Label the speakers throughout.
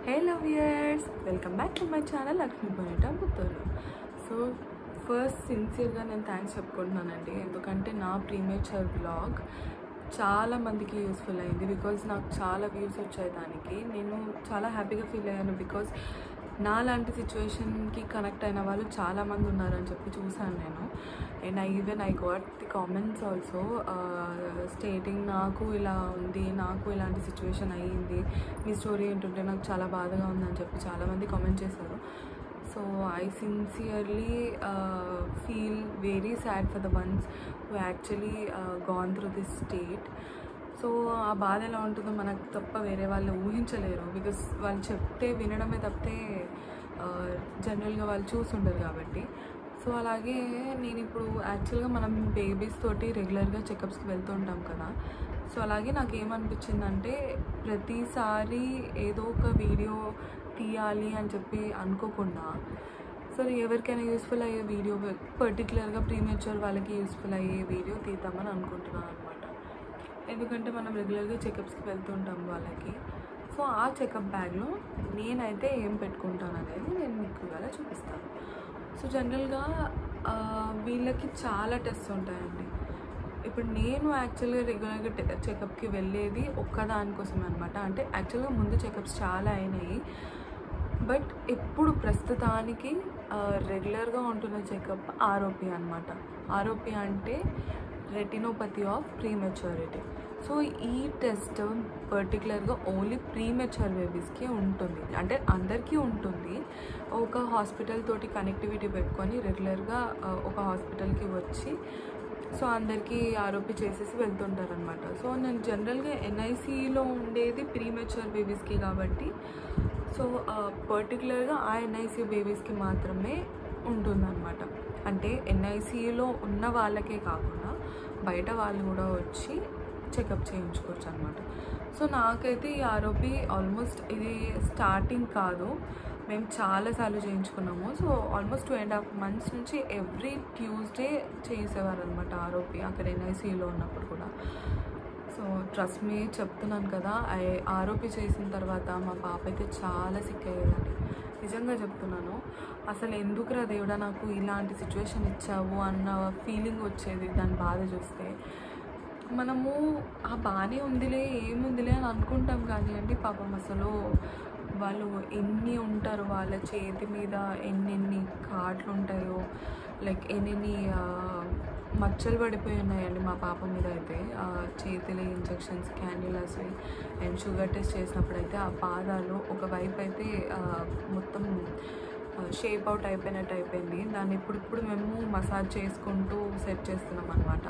Speaker 1: hey love years welcome back to my channel Lakshmi Bonita Puttur so first సిన్సియర్గా నేను thanks చెప్పుకుంటున్నానండి ఎందుకంటే నా ప్రీమేచర్ బ్లాగ్ చాలా మందికి యూస్ఫుల్ అయింది బికాజ్ నాకు చాలా వ్యూస్ వచ్చాయి దానికి నేను చాలా హ్యాపీగా ఫీల్ అయ్యాను బికాజ్ నా లాంటి సిచ్యువేషన్కి కనెక్ట్ అయిన వాళ్ళు చాలామంది ఉన్నారని చెప్పి చూశాను నేను and I even I got the comments also stating నాకు ఇలా ఉంది నాకు ఇలాంటి సిచ్యువేషన్ అయ్యింది మీ స్టోరీ ఏంటుంటే నాకు చాలా బాధగా ఉందని చెప్పి చాలామంది కామెంట్ చేశారు so I sincerely feel very sad for the ones who actually gone through this state so ఆ బాధ ఎలా ఉంటుందో మనకు తప్ప వేరే వాళ్ళు ఊహించలేరు బికాస్ వాళ్ళు చెప్తే వినడమే తప్పితే జనరల్గా వాళ్ళు చూసుండరు కాబట్టి సో అలాగే నేను ఇప్పుడు యాక్చువల్గా మనం బేబీస్ తోటి రెగ్యులర్గా చెకప్స్కి వెళ్తూ ఉంటాం కదా సో అలాగే నాకు ఏమనిపించిందంటే ప్రతిసారి ఏదో ఒక వీడియో తీయాలి అని చెప్పి అనుకోకుండా సరే ఎవరికైనా యూస్ఫుల్ అయ్యే వీడియో పర్టికులర్గా ప్రీమేచర్ వాళ్ళకి యూస్ఫుల్ అయ్యే వీడియో తీద్దామని అనుకుంటున్నాను అనమాట ఎందుకంటే మనం రెగ్యులర్గా చెకప్స్కి వెళ్తుంటాం వాళ్ళకి సో ఆ చెకప్ బ్యాగ్లో నేనైతే ఏం పెట్టుకుంటాను అనేది నేను మీకు ఇవాళ చూపిస్తాను సో జనరల్గా ఆ, వీళ్ళకి చాలా టెస్ట్ ఉంటాయండి ఇప్పుడు నేను యాక్చువల్గా రెగ్యులర్గా చెకప్కి వెళ్ళేది ఒక్కదానికోసమే అనమాట అంటే యాక్చువల్గా ముందు చెకప్స్ చాలా అయినాయి బట్ ఇప్పుడు ప్రస్తుతానికి రెగ్యులర్గా ఉంటున్న చెకప్ ఆర్ఓపి అనమాట ఆర్ఓపి అంటే రెటినోపతి ఆఫ్ ప్రీమెచ్యూరిటీ సో ఈ టెస్ట్ పర్టికులర్గా ఓన్లీ ప్రీమెచ్యూర్ బేబీస్కి ఉంటుంది అంటే అందరికీ ఉంటుంది ఒక హాస్పిటల్ తోటి కనెక్టివిటీ పెట్టుకొని రెగ్యులర్గా ఒక హాస్పిటల్కి వచ్చి సో అందరికీ ఆరోపి చేసేసి వెళ్తుంటారనమాట సో నేను జనరల్గా ఎన్ఐసిలో ఉండేది ప్రీమెచ్యూర్ బేబీస్కి కాబట్టి సో పర్టికులర్గా ఆ ఎన్ఐసి బేబీస్కి మాత్రమే ఉంటుందన్నమాట అంటే ఎన్ఐసిలో ఉన్న వాళ్ళకే కాకుండా బయట వాళ్ళు కూడా వచ్చి చెకప్ చేయించుకోవచ్చు అనమాట సో నాకైతే ఈ ఆరోపి ఆల్మోస్ట్ ఇది స్టార్టింగ్ కాదు మేము చాలాసార్లు చేయించుకున్నాము so almost two and half months నుంచి ఎవ్రీ ట్యూస్డే చేసేవారు అనమాట ఆరోపి అక్కడ ఎన్ఐసిలో ఉన్నప్పుడు కూడా సో ట్రస్ట్ మీ చెప్తున్నాను కదా ఐ- ఆరోపి చేసిన తర్వాత మా పాప అయితే చాలా సిక్ అయ్యేదండి నిజంగా చెప్తున్నాను అసలు ఎందుకురా దేవుడా నాకు ఇలాంటి సిచ్యువేషన్ ఇచ్చావు అన్న ఫీలింగ్ వచ్చేది దాని బాధ చూస్తే మనము ఆ బాగానే ఉందిలే ఏముందిలే అని అనుకుంటాం కానీ అండి పాపం అసలు వాళ్ళు ఎన్ని ఉంటారు వాళ్ళ చేతి మీద ఎన్నెన్ని కాట్లు ఉంటాయో లైక్ ఎన్నెన్ని ఆ, మచ్చలు పడిపోయి ఉన్నాయండి మా పాప మీద అయితే ఆ చేతిలో injections cannulas and sugar test చేసినప్పుడు అయితే ఆ పాదాలు ఒకవైపు అయితే ఆ, మొత్తం షేప్ అవుట్ అయిపోయినట్టు అయిపోయింది దాన్ని ఇప్పుడు ఇప్పుడు మేము మసాజ్ చేసుకుంటూ సెట్ చేస్తున్నాం అనమాట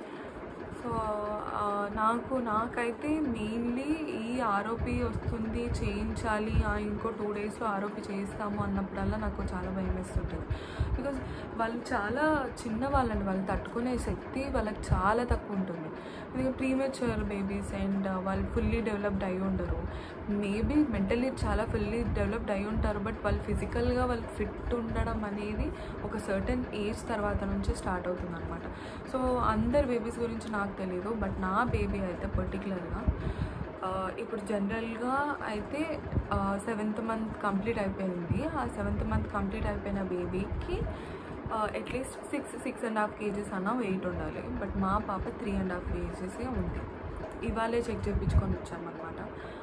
Speaker 1: సో ఆ, నాకు నాకైతే మెయిన్లీ ఈ ఆరోపి వస్తుంది చేయించాలి ఆ, ఇంకో టూ డేస్లో ఆరోపి చేయిస్తాము అన్నప్పుడల్లా నాకు చాలా భయం వేస్తుంటుంది బికాజ్ వాళ్ళు చాలా చిన్న వాళ్ళండి వాళ్ళు తట్టుకునే శక్తి వాళ్ళకి చాలా తక్కువ ఉంటుంది ఎందుకంటే ప్రీమెచ్యూర్ బేబీస్ అండ్ వాళ్ళు ఫుల్లీ డెవలప్డ్ అయి ఉండరు మేబీ మెంటలీ చాలా ఫుల్లీ డెవలప్డ్ అయి ఉంటారు బట్ వాళ్ళు ఫిజికల్గా వాళ్ళు ఫిట్ ఉండడం అనేది ఒక సర్టెన్ ఏజ్ తర్వాత నుంచి స్టార్ట్ అవుతుంది అనమాట సో అందరు బేబీస్ గురించి నాకు తెలియదు బట్ నా బేబీ అయితే పర్టికులర్గా ఇప్పుడు జనరల్గా అయితే సెవెంత్ మంత్ కంప్లీట్ అయిపోయింది ఆ సెవెంత్ మంత్ కంప్లీట్ అయిపోయిన బేబీకి at least six six and half KGs అన్న వెయిట్ ఉండాలి బట్ మా పాప త్రీ అండ్ హాఫ్ కేజీసే ఉంది ఇవాళే చెక్ చేయించుకొని వచ్చామన్నమాట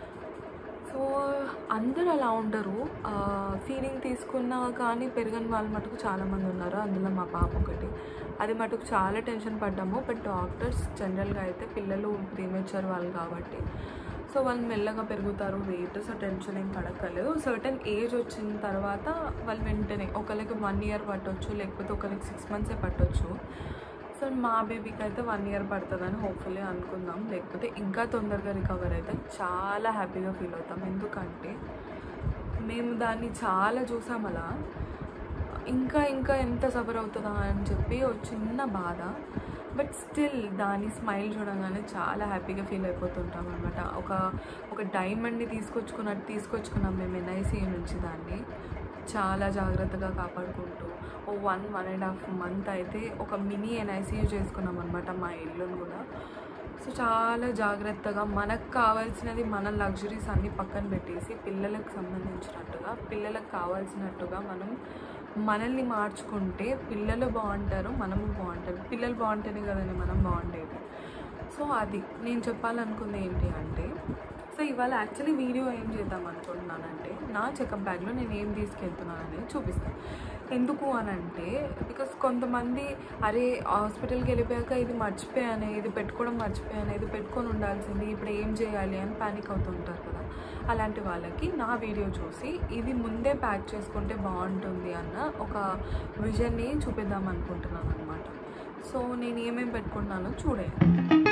Speaker 1: సో అందరూ అలా ఉండరు ఫీలింగ్ తీసుకున్నా కానీ పెరగని వాళ్ళు మటుకు చాలామంది ఉన్నారు అందులో మా పాప ఒకటి అది మటుకు చాలా టెన్షన్ పడ్డాము బట్ డాక్టర్స్ జనరల్గా అయితే పిల్లలు ప్రీమేచర్ వాళ్ళు కాబట్టి సో వాళ్ళు మెల్లగా పెరుగుతారు వెయిట్ సో టెన్షన్ ఏం పడక్కర్లేదు సర్టన్ ఏజ్ వచ్చిన తర్వాత వాళ్ళు వెంటనే ఒకరికి వన్ ఇయర్ పట్టొచ్చు లేకపోతే ఒకరికి సిక్స్ మంత్సే పట్టొచ్చు సో మా బేబీకి అయితే వన్ ఇయర్ పడుతుందని హోప్ఫుల్లీ అనుకుందాం లేకపోతే ఇంకా తొందరగా రికవర్ అయితే చాలా హ్యాపీగా ఫీల్ అవుతాం ఎందుకంటే మేము దాన్ని చాలా చూసాం అలా ఇంకా ఇంకా ఎంత సఫర్ అవుతుందా అని చెప్పి ఒక చిన్న బాధ బట్ స్టిల్ దాని స్మైల్ చూడగానే చాలా హ్యాపీగా ఫీల్ అయిపోతుంటాం అనమాట ఒక ఒక డైమండ్ని తీసుకొచ్చుకున్నట్టు తీసుకొచ్చుకున్నాం మేము ఎన్ఐసి నుంచి దాన్ని చాలా జాగ్రత్తగా కాపాడుకుంటూ oh one one and half month అయితే ఒక మినీ ఎన్ఐసీయూ చేసుకున్నాం అనమాట మా ఇల్లును కూడా సో చాలా జాగ్రత్తగా మనకు కావాల్సినది మన లగ్జరీస్ అన్నీ పక్కన పెట్టేసి పిల్లలకు సంబంధించినట్టుగా పిల్లలకు కావాల్సినట్టుగా మనం మనల్ని మార్చుకుంటే పిల్లలు బాగుంటారు మనము బాగుంటారు పిల్లలు బాగుంటేనే కదండి మనం బాగుండేది సో అది నేను చెప్పాలనుకుంది ఏంటి అంటే సో ఇవాళ యాక్చువల్లీ వీడియో ఏం చేద్దాం అనుకుంటున్నానంటే నా చెకప్ బ్యాగ్లో నేను ఏం తీసుకెళ్తున్నాను అనేది చూపిస్తాను ఎందుకు అని అంటే బికాస్ కొంతమంది అరే హాస్పిటల్కి వెళ్ళిపోయాక ఇది మర్చిపోయాను ఇది పెట్టుకోవడం మర్చిపోయాను ఇది పెట్టుకొని ఉండాల్సింది ఇప్పుడు ఏం చేయాలి అని ప్యానిక్ అవుతుంటారు కదా అలాంటి వాళ్ళకి నా వీడియో చూసి ఇది ముందే ప్యాక్ చేసుకుంటే బాగుంటుంది అన్న ఒక విజన్ని చూపిద్దాం అనుకుంటున్నాను అనమాట సో నేను ఏమేమి పెట్టుకుంటున్నానో చూడండి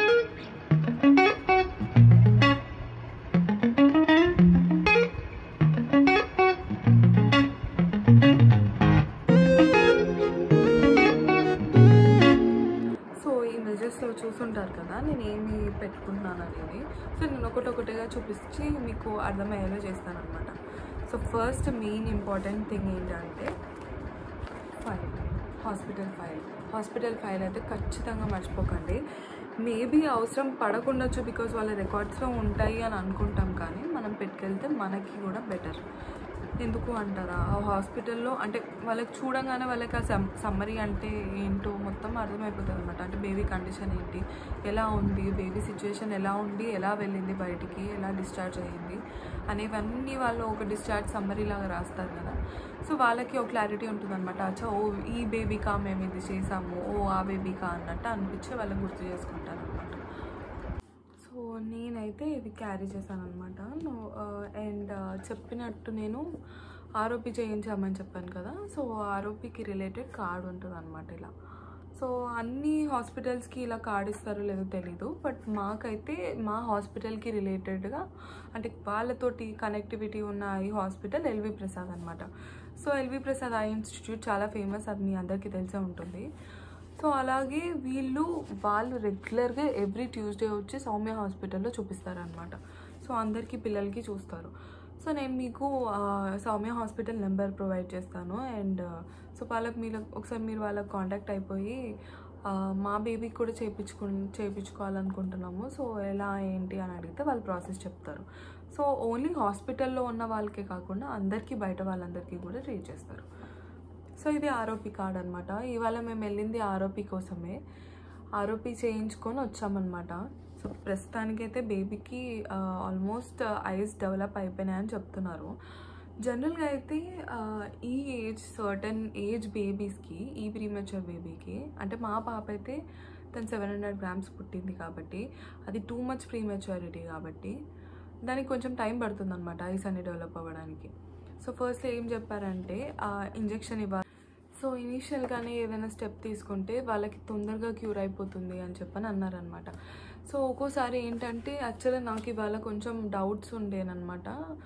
Speaker 1: సో ఈ మెజెస్లో చూసుంటారు కదా నేను ఏమి పెట్టుకుంటున్నాను అనేది సో నేను ఒకటొకటిగా చూపించి మీకు అర్థమయ్యేలా చేస్తానన్నమాట so first main important thing ఏంటంటే file hospital file hospital file అయితే ఖచ్చితంగా మర్చిపోకండి మేబీ అవసరం పడకుండొచ్చు బికాజ్ వాళ్ళ రికార్డ్స్లో ఉంటాయి అని అనుకుంటాం కానీ మనం పెట్టుకెళ్తే మనకి కూడా బెటర్ ఎందుకు అంటారా ఆ హాస్పిటల్లో అంటే వాళ్ళకి చూడంగానే వాళ్ళకి ఆ సమ్ సమ్మరీ అంటే ఏంటో మొత్తం అర్థమైపోతుంది అనమాట అంటే బేబీ కండిషన్ ఏంటి ఎలా ఉంది బేబీ సిచ్యువేషన్ ఎలా ఉండి ఎలా వెళ్ళింది బయటికి ఎలా డిశ్చార్జ్ అయ్యింది అనేవన్నీ వాళ్ళు ఒక డిశ్చార్జ్ సమ్మరీ లాగా రాస్తారు కదా సో వాళ్ళకి ఒక క్లారిటీ ఉంటుంది అనమాట అచ్చా ఓ ఈ బేబీకా మేము ఇది చేసాము ఓ ఆ బేబీకా అన్నట్టు అనిపించి వాళ్ళు గుర్తు చేసుకుంటారు అనమాట సో నేనైతే ఇవి క్యారీ చేశాను అనమాట అండ్ చెప్పినట్టు నేను ఆరోపి చేయించామని చెప్పాను కదా సో ఆరోపికి రిలేటెడ్ కార్డ్ ఉంటుంది అనమాట ఇలా సో అన్ని హాస్పిటల్స్కి ఇలా కార్డ్ ఇస్తారో లేదో తెలీదు బట్ మాకైతే మా హాస్పిటల్కి రిలేటెడ్గా అంటే వాళ్ళతోటి కనెక్టివిటీ ఉన్న ఈ హాస్పిటల్ ఎల్వి ప్రసాద్ అనమాట so LV Prasad I institute చాలా ఫేమస్ అది మీ అందరికీ తెలిసే ఉంటుంది సో అలాగే వీళ్ళు వాళ్ళు రెగ్యులర్గా ఎవ్రీ ట్యూస్డే వచ్చి సౌమ్య హాస్పిటల్లో చూపిస్తారనమాట సో అందరికీ పిల్లలకి చూస్తారు సో నేను మీకు ఆ, సౌమ్య హాస్పిటల్ నెంబర్ ప్రొవైడ్ చేస్తాను అండ్ సో వాళ్ళకి మీరు ఒకసారి మీరు వాళ్ళకి కాంటాక్ట్ అయిపోయి ఆ, మా బేబీకి కూడా చేయించుకు చేయించుకోవాలనుకుంటున్నాము సో ఎలా ఏంటి అని అడిగితే వాళ్ళు ప్రాసెస్ చెప్తారు సో ఓన్లీ హాస్పిటల్లో ఉన్న వాళ్ళకే కాకుండా అందరికీ బయట వాళ్ళందరికీ కూడా రీచ్ చేస్తారు సో ఇది ఆరోపి కార్డ్ అనమాట ఇవాళ మేము వెళ్ళింది ఆరోపి కోసమే ఆరోపి చేయించుకొని వచ్చామన్నమాట సో ప్రస్తుతానికైతే బేబీకి ఆల్మోస్ట్ ఐస్ డెవలప్ అయిపోయినాయని చెప్తున్నారు జనరల్గా అయితే ఆ, ఈ ఏజ్ సర్టన్ ఏజ్ బేబీస్కి ఈ ప్రీమెచ్యూర్ బేబీకి అంటే మా పాప అయితే తను సెవెన్ హండ్రెడ్ గ్రామ్స్ పుట్టింది కాబట్టి అది టూ మచ్ ప్రీమెచ్యూరిటీ కాబట్టి దానికి కొంచెం టైం పడుతుంది అనమాట ఐస్ అనేది డెవలప్ అవ్వడానికి సో ఫస్ట్ ఏం చెప్పారంటే ఇంజెక్షన్ ఇవ్వాలి సో ఇనీషియల్గానే ఏదైనా స్టెప్ తీసుకుంటే వాళ్ళకి తొందరగా క్యూర్ అయిపోతుంది అని చెప్పని అన్నారనమాట సో ఒక్కోసారి ఏంటంటే యాక్చువల్గా నాకు ఇవాళ కొంచెం డౌట్స్ ఉండేనమాట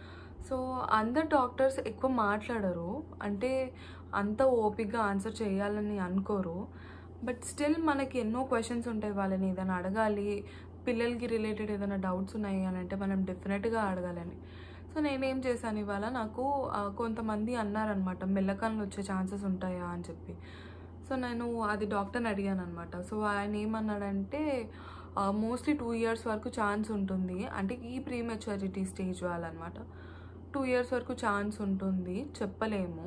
Speaker 1: సో అందరు డాక్టర్స్ ఎక్కువ మాట్లాడరు అంటే అంత ఓపిక్గా ఆన్సర్ చేయాలని అనుకోరు బట్ స్టిల్ మనకి ఎన్నో క్వశ్చన్స్ ఉంటాయి వాళ్ళని ఏదైనా అడగాలి పిల్లలకి రిలేటెడ్ ఏదైనా డౌట్స్ ఉన్నాయి అని అంటే మనం డెఫినెట్గా అడగాలని సో నేనేం చేశాను ఇవాళ నాకు ఆ, కొంతమంది అన్నారనమాట మెల్లకన్లు వచ్చే ఛాన్సెస్ ఉంటాయా అని చెప్పి సో నేను అది డాక్టర్ని అడిగాను అనమాట సో ఆయన ఏమన్నాడంటే మోస్ట్లీ టూ ఇయర్స్ వరకు ఛాన్స్ ఉంటుంది అంటే ఈ ప్రీమెచ్యూరిటీ స్టేజ్ వాళ్ళనమాట టూ ఇయర్స్ వరకు ఛాన్స్ ఉంటుంది చెప్పలేము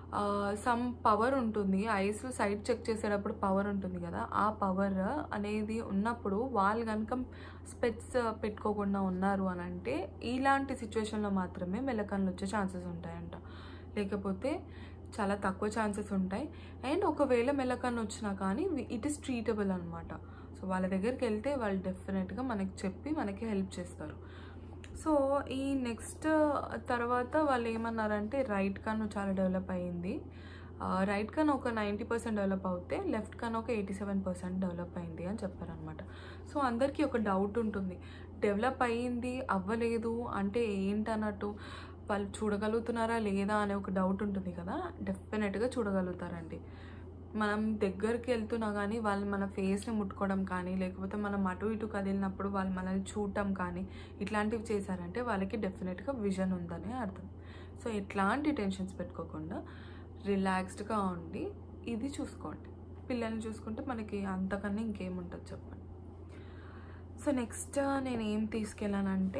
Speaker 1: సమ్ పవర్ ఉంటుంది ఐస్ సైడ్ చెక్ చేసేటప్పుడు పవర్ ఉంటుంది కదా ఆ పవర్ అనేది ఉన్నప్పుడు వాళ్ళు కనుక స్పెట్స్ పెట్టుకోకుండా ఉన్నారు అని అంటే ఇలాంటి సిచ్యువేషన్లో మాత్రమే మెలకన్లు వచ్చే ఛాన్సెస్ ఉంటాయంట లేకపోతే చాలా తక్కువ ఛాన్సెస్ ఉంటాయి అండ్ ఒకవేళ మెలకన్ను వచ్చినా కానీ ఇట్ ఇస్ ట్రీటబుల్ అనమాట సో వాళ్ళ దగ్గరికి వెళ్తే వాళ్ళు డెఫినెట్గా మనకి చెప్పి మనకి హెల్ప్ చేస్తారు సో ఈ నెక్స్ట్ తర్వాత వాళ్ళు ఏమన్నారంటే రైట్ కన్ను చాలా డెవలప్ అయ్యింది రైట్ కన్ ఒక నైంటీ పర్సెంట్ డెవలప్ అవుతే లెఫ్ట్ కన్ ఒక ఎయిటీ సెవెన్ పర్సెంట్ డెవలప్ అయింది అని చెప్పారనమాట సో అందరికీ ఒక డౌట్ ఉంటుంది డెవలప్ అయ్యింది అవ్వలేదు అంటే ఏంటన్నట్టు వాళ్ళు చూడగలుగుతున్నారా లేదా అనే ఒక డౌట్ ఉంటుంది కదా డెఫినెట్గా చూడగలుగుతారండి మనం దగ్గరికి వెళ్తున్నా కానీ వాళ్ళు మన ఫేస్ని ముట్టుకోవడం కానీ లేకపోతే మనం అటు ఇటు కదిలినప్పుడు వాళ్ళు మనల్ని చూడటం కానీ ఇట్లాంటివి చేశారంటే వాళ్ళకి డెఫినెట్గా విజన్ ఉందని అర్థం సో ఎట్లాంటి టెన్షన్స్ పెట్టుకోకుండా రిలాక్స్డ్గా ఉండి ఇది చూసుకోండి పిల్లల్ని చూసుకుంటే మనకి అంతకన్నా ఇంకేముంటుంది చెప్పండి సో నెక్స్ట్ నేను ఏం తీసుకెళ్ళానంటే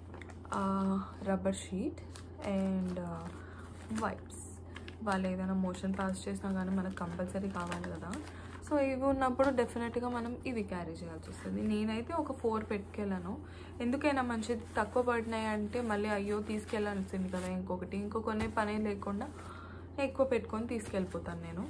Speaker 1: రబ్బర్ షీట్ అండ్ వైప్స్ వాళ్ళు ఏదైనా మోషన్ పాస్ చేసినా కానీ మనకు కంపల్సరీ కావాలి కదా సో ఇవి ఉన్నప్పుడు డెఫినెట్గా మనం ఇవి క్యారీ చేయాల్సి వస్తుంది నేనైతే ఒక ఫోర్ పెట్టుకెళ్ళాను ఎందుకైనా మంచిది తక్కువ పడినాయి అంటే మళ్ళీ అయ్యో తీసుకెళ్ళాల్సింది కదా ఇంకొకటి ఇంకొకనే పని లేకుండా ఎక్కువ పెట్టుకొని తీసుకెళ్ళిపోతాను నేను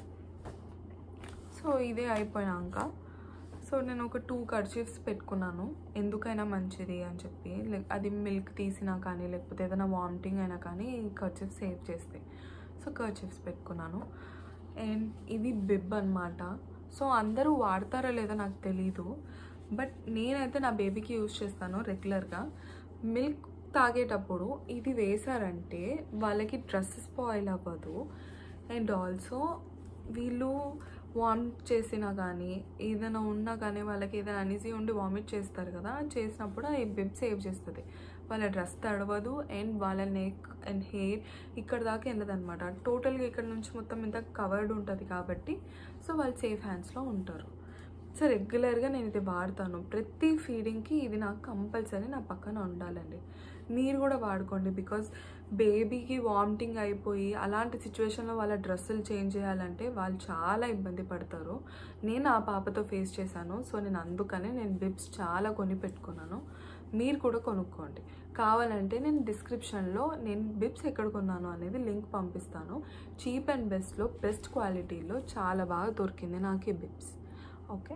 Speaker 1: సో ఇదే అయిపోయాక సో నేను ఒక టూ కర్చీఫ్స్ పెట్టుకున్నాను ఎందుకైనా మంచిది అని చెప్పి లైక్ అది మిల్క్ తీసినా కానీ లేకపోతే ఏదైనా వామిటింగ్ అయినా కానీ కర్చీఫ్ సేవ్ చేస్తాయి సో కర్చీఫ్స్ పెట్టుకున్నాను అండ్ ఇది బిబ్ అనమాట సో అందరూ వాడతారో లేదో నాకు తెలీదు బట్ నేనైతే నా బేబీకి యూజ్ చేస్తాను రెగ్యులర్గా మిల్క్ తాగేటప్పుడు ఇది వేశారంటే వాళ్ళకి డ్రెస్ స్పాయిల్ అవ్వదు అండ్ ఆల్సో వీళ్ళు వామిట్ చేసినా కానీ ఏదైనా ఉన్నా కానీ వాళ్ళకి ఏదైనా అనిజీ ఉండి వామిట్ చేస్తారు కదా చేసినప్పుడు ఈ బిబ్ సేవ్ చేస్తుంది వాళ్ళ డ్రెస్ తడవదు అండ్ వాళ్ళ నెక్ అండ్ హెయిర్ ఇక్కడ దాకా వెళ్ళదన్నమాట టోటల్గా ఇక్కడ నుంచి మొత్తం ఇంత కవర్డ్ ఉంటుంది కాబట్టి సో వాళ్ళు సేఫ్ హ్యాండ్స్లో ఉంటారు సో రెగ్యులర్గా నేను ఇది వాడతాను ప్రతి ఫీడింగ్కి ఇది నాకు కంపల్సరీ నా పక్కన ఉండాలండి మీరు కూడా వాడుకోండి బికాజ్ బేబీకి వామిటింగ్ అయిపోయి అలాంటి సిచ్యువేషన్లో వాళ్ళ డ్రెస్సులు చేంజ్ చేయాలంటే వాళ్ళు చాలా ఇబ్బంది పడతారు నేను ఆ పాపతో ఫేస్ చేశాను సో నేను అందుకనే నేను బిబ్స్ చాలా కొని పెట్టుకున్నాను మీరు కూడా కొనుక్కోండి కావాలంటే నేను డిస్క్రిప్షన్లో నేను బిబ్స్ ఎక్కడ కొన్నాను అనేది లింక్ పంపిస్తాను చీప్ అండ్ బెస్ట్లో బెస్ట్ క్వాలిటీలో చాలా బాగా దొరికింది నాకు ఈ bibs okay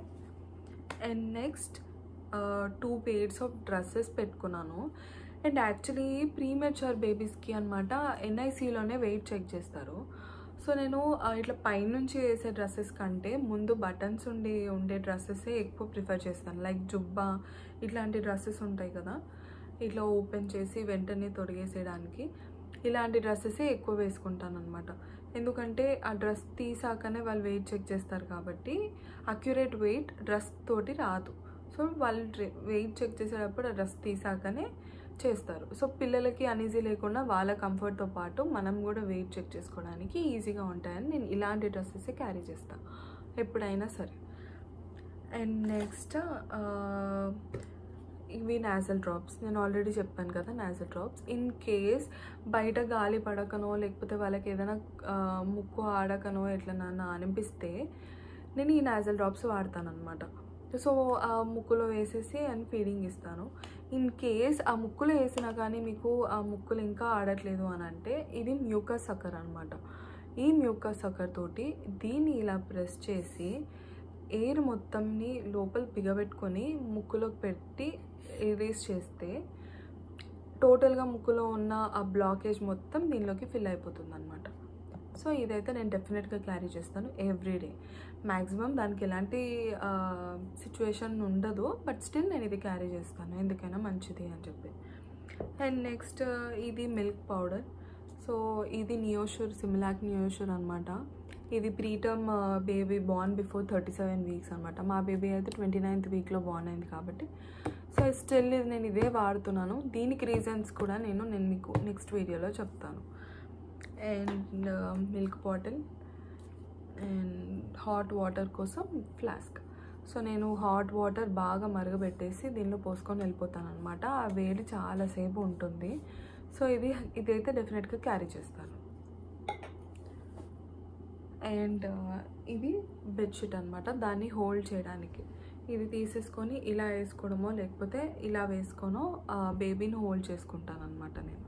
Speaker 1: and next two pairs of dresses పెట్టుకున్నాను అండ్ యాక్చువల్లీ ప్రీమెచ్యూర్ బేబీస్కి అనమాట ఎన్ఐసిలోనే వెయిట్ చెక్ చేస్తారు సో నేను ఆ, ఇట్లా పైనుంచి వేసే డ్రెస్సెస్ కంటే ముందు బటన్స్ ఉండి ఉండే డ్రెస్సెసే ఎక్కువ ప్రిఫర్ చేస్తాను లైక్ జుబ్బా ఇట్లాంటి డ్రెస్సెస్ ఉంటాయి కదా ఇట్లా ఓపెన్ చేసి వెంటనే తొడిగేసేయడానికి ఇలాంటి డ్రెస్సెసే ఎక్కువ వేసుకుంటాను అనమాట ఎందుకంటే ఆ డ్రెస్ తీసాకనే వాళ్ళు వెయిట్ చెక్ చేస్తారు కాబట్టి అక్యురేట్ వెయిట్ డ్రెస్ తోటి రాదు సో వాళ్ళు వెయిట్ చెక్ చేసేటప్పుడు ఆ డ్రెస్ తీసాకనే చేస్తారు సో పిల్లలకి అనీజీ లేకుండా వాళ్ళ కంఫర్ట్తో పాటు మనం కూడా వెయిట్ చెక్ చేసుకోవడానికి ఈజీగా ఉంటాయని నేను ఇలాంటి డ్రెస్సెస్ క్యారీ చేస్తాను ఎప్పుడైనా సరే అండ్ నెక్స్ట్ ఇవి నాజల్ డ్రాప్స్ నేను ఆల్రెడీ చెప్పాను కదా నాజల్ డ్రాప్స్ ఇన్ కేస్ బయట గాలి పడకనో లేకపోతే వాళ్ళకి ఏదైనా ఆ, ముక్కు ఆడకనో ఎట్లనన్నా అనిపిస్తే నేను ఈ నాజల్ డ్రాప్స్ వాడతాను అనమాట సో ఆ ముక్కులో వేసేసి అండ్ ఫీడింగ్ ఇస్తాను ఇన్ కేస్ ఆ ముక్కులో వేసినా కానీ మీకు ఆ ముక్కులు ఇంకా ఆడట్లేదు అని అంటే ఇది మ్యూకస్ సక్కర్ అనమాట ఈ మ్యూకస్ సక్కర్ తోటి దీన్ని ఇలా ప్రెస్ చేసి ఎయిర్ మొత్తంని లోపల బిగబెట్టుకొని ముక్కులోకి పెట్టి ఎరేస్ చేస్తే టోటల్గా ముక్కులో ఉన్న ఆ బ్లాకేజ్ మొత్తం దీనిలోకి ఫిల్ అయిపోతుంది అనమాట సో ఇదైతే నేను డెఫినెట్గా క్యారీ చేస్తాను ఎవ్రీడే మ్యాక్సిమం దానికి ఎలాంటి సిచ్యువేషన్ ఉండదు బట్ స్టిల్ నేను ఇది క్యారీ చేస్తాను ఎందుకైనా మంచిది అని చెప్పి అండ్ నెక్స్ట్ ఇది మిల్క్ పౌడర్ సో ఇది నియోషూర్ సిమిలాక్ నియోషూర్ అనమాట ఇది preterm baby born before thirty seven weeks అనమాట మా బేబీ అయితే ట్వంటీ నైన్త్ వీక్లో బార్న్ అయింది కాబట్టి సో స్టిల్ నేను ఇదే వాడుతున్నాను దీనికి రీజన్స్ కూడా నేను నేను మీకు నెక్స్ట్ వీడియోలో చెప్తాను and milk bottle and hot water కోసం ఫ్లాస్క్ సో నేను హాట్ వాటర్ బాగా మరగబెట్టేసి దీనిలో పోసుకొని వెళ్ళిపోతాను అనమాట ఆ వేడి చాలాసేపు ఉంటుంది సో ఇది ఇదైతే డెఫినెట్గా క్యారీ చేస్తాను అండ్ ఇది బెడ్షీట్ అనమాట దాన్ని హోల్డ్ చేయడానికి ఇది తీసేసుకొని ఇలా వేసుకోవడమో లేకపోతే ఇలా వేసుకోనో బేబీని హోల్డ్ చేసుకుంటాను అనమాట నేను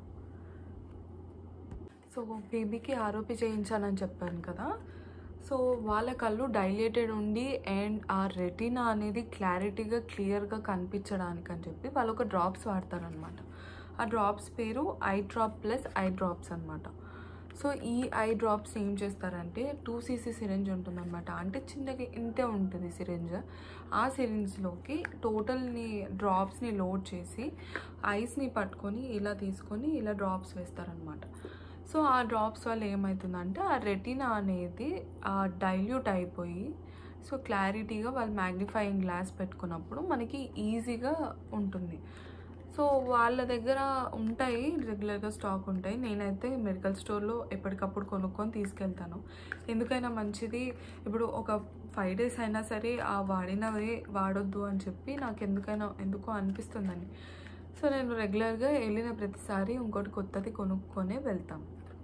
Speaker 1: సో బేబీకి ఆరోపి చేయించానని చెప్పాను కదా సో వాళ్ళ కళ్ళు డైలేటెడ్ ఉండి అండ్ ఆ రెటీనా అనేది క్లారిటీగా క్లియర్గా కనిపించడానికి అని చెప్పి వాళ్ళు ఒక డ్రాప్స్ వాడతారనమాట ఆ డ్రాప్స్ పేరు eye drop plus eye drops అనమాట సో ఈ ఐ డ్రాప్స్ ఏం చేస్తారంటే టూ సీసీ సిరింజ్ ఉంటుందన్నమాట అంటే చిన్నగా ఇంతే ఉంటుంది సిరింజ్ ఆ సిరింజ్లోకి టోటల్ని డ్రాప్స్ని లోడ్ చేసి ఐస్ని పట్టుకొని ఇలా తీసుకొని ఇలా డ్రాప్స్ వేస్తారనమాట సో ఆ డ్రాప్స్ వల్ల ఏమవుతుందంటే ఆ రెటీనా అనేది డైల్యూట్ అయిపోయి సో క్లారిటీగా వాళ్ళు మ్యాగ్నిఫైయింగ్ గ్లాస్ పెట్టుకున్నప్పుడు మనకి ఈజీగా ఉంటుంది సో వాళ్ళ దగ్గర ఉంటాయి రెగ్యులర్గా స్టాక్ ఉంటాయి నేనైతే మెడికల్ స్టోర్లో ఎప్పటికప్పుడు కొనుక్కొని తీసుకెళ్తాను ఎందుకైనా మంచిది ఇప్పుడు ఒక ఫైవ్ డేస్ అయినా సరే ఆ వాడినవే వాడొద్దు అని చెప్పి నాకు ఎందుకైనా ఎందుకో అనిపిస్తుందని సో నేను రెగ్యులర్గా వెళ్ళిన ప్రతిసారి ఇంకోటి కొత్తది కొనుక్కొనే వెళ్తాం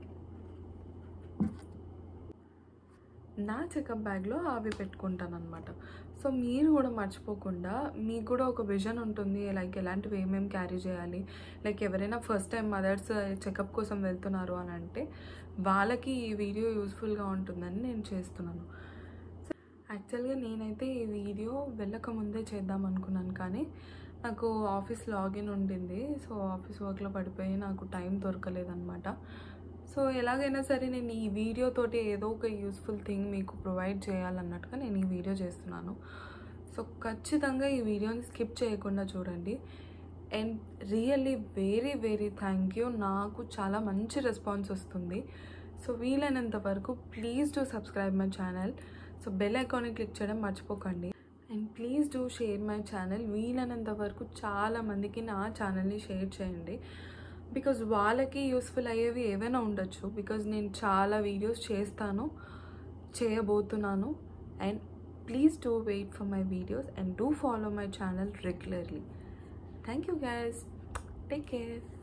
Speaker 1: నా చెకప్ బ్యాగ్లో అవి పెట్టుకుంటాను అనమాట సో మీరు కూడా మర్చిపోకుండా మీకు కూడా ఒక విజన్ ఉంటుంది లైక్ ఎలాంటివి ఏమేమి క్యారీ చేయాలి లైక్ ఎవరైనా ఫస్ట్ టైం మదర్స్ చెకప్ కోసం వెళ్తున్నారు అని అంటే వాళ్ళకి ఈ వీడియో యూస్ఫుల్గా ఉంటుందని నేను చేస్తున్నాను యాక్చువల్గా నేనైతే ఈ వీడియో వెళ్ళక ముందే చేద్దాం అనుకున్నాను కానీ నాకు ఆఫీస్ లాగిన్ ఉండింది సో ఆఫీస్ వర్క్లో పడిపోయి నాకు టైం దొరకలేదన్నమాట సో ఎలాగైనా సరే నేను ఈ వీడియో తోటి ఏదో ఒక యూస్ఫుల్ థింగ్ మీకు ప్రొవైడ్ చేయాలన్నట్టుగా నేను ఈ వీడియో చేస్తున్నాను సో ఖచ్చితంగా ఈ వీడియోని స్కిప్ చేయకుండా చూడండి and really very very thank you నాకు చాలా మంచి రెస్పాన్స్ వస్తుంది సో వీలైనంత వరకు please do subscribe my channel so bell ఐకాన్ని క్లిక్ చేయడం మర్చిపోకండి and please do share my channel వీలైనంత వరకు చాలా మందికి నా ఛానల్ని షేర్ చేయండి బికాజ్ వాళ్ళకి యూస్ఫుల్ అయ్యేవి ఏవైనా ఉండొచ్చు బికాజ్ నేను చాలా వీడియోస్ చేస్తాను చేయబోతున్నాను and please do wait for my videos and do follow my channel regularly thank you guys take care